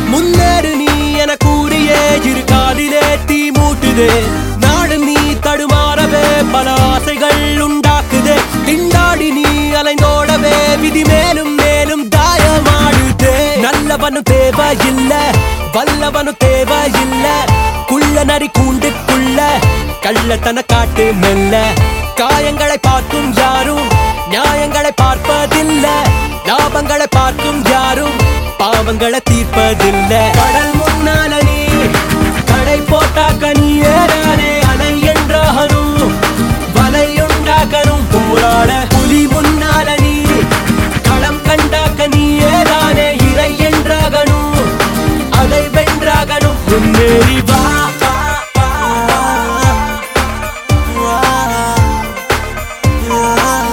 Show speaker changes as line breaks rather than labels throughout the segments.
முன்னேறு நீ என கூறியே இரு காலிலே தீ மூட்டுதே நாடு நீ தடுமாறவே பல ஆசைகள் உண்டாக்குதே திண்டாடி நீ அலைந்தோடவே விதி மேலும் மேலும் தாயமாடுதே நல்லவனும் தேவையில்ல வல்லவனும் தேவையில்ல குள்ள நரி கூண்டுக்குள்ள கள்ளத்தன காட்டு மெல்ல காயங்களை பார்க்கும் யாரும் நியாயங்களை பார்ப்பதில்ல லாபங்களை பார்க்கும் யாரும் பாவங்களை தீர்ப்பதில்ல கடல் முன்னால நீ கடை போட்டாக்க நீ ஏறானே அணை என்றாகணும் வலையுண்டாக்கணும் போராட புலி முன்னால நீ களம் கண்டாக்க நீ ஏறானே இறை என்றாகணும் அதை வென்றாகணும் முன்னேறி வா வா, வா, வா,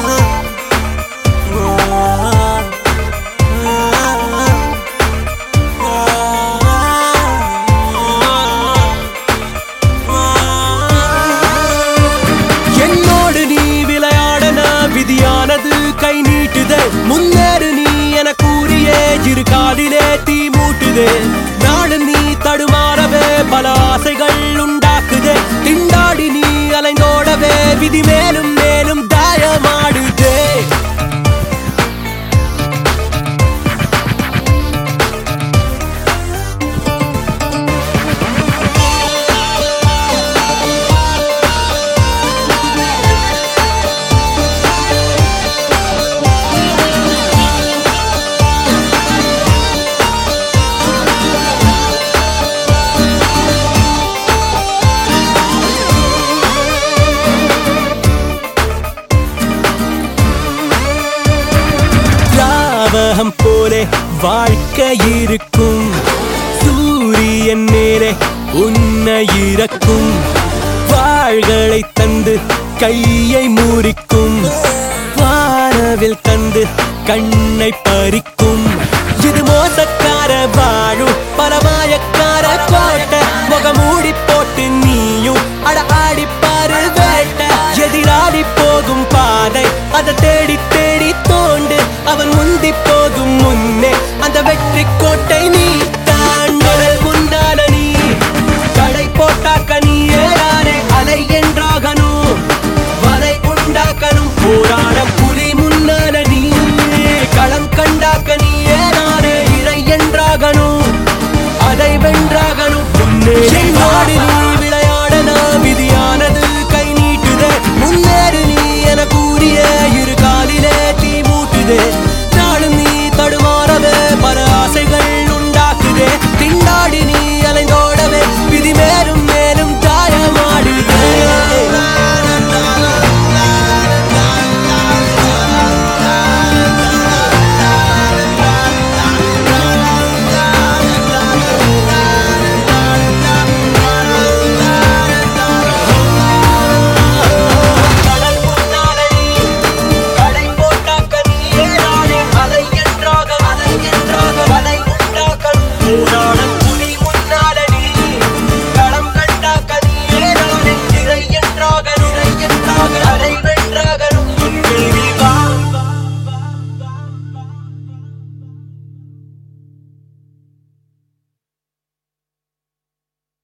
என்னோடு நீ விளையாடன விதியானது கை நீட்டுதே முன்னேறு நீ என கூறியே இரு காலிலே தீ மூட்டுதே நாடு நீ தடுமாறவே பல ஆசைகள் உண்டாக்குதே திண்டாடி நீ அலைந்தோடவே விதி மேலும் மேலும் தாயமாடுதே லாவகம் போலே வாழ்க்கை இருக்கும் சூரியன் மேலே உன்னை இறக்கும் வாள்களை தந்து கையை மூடிக்கும் வானவில் தந்து கண்ணை பறிக்கும் இது மோசக்கார வாழும் பரமாயக்கார கோட்டை முகமூடி போட்டு நீயும் அட ஆடிப்பாரு வேட்டை எதிராடி போகும் பாதை அதை தேடி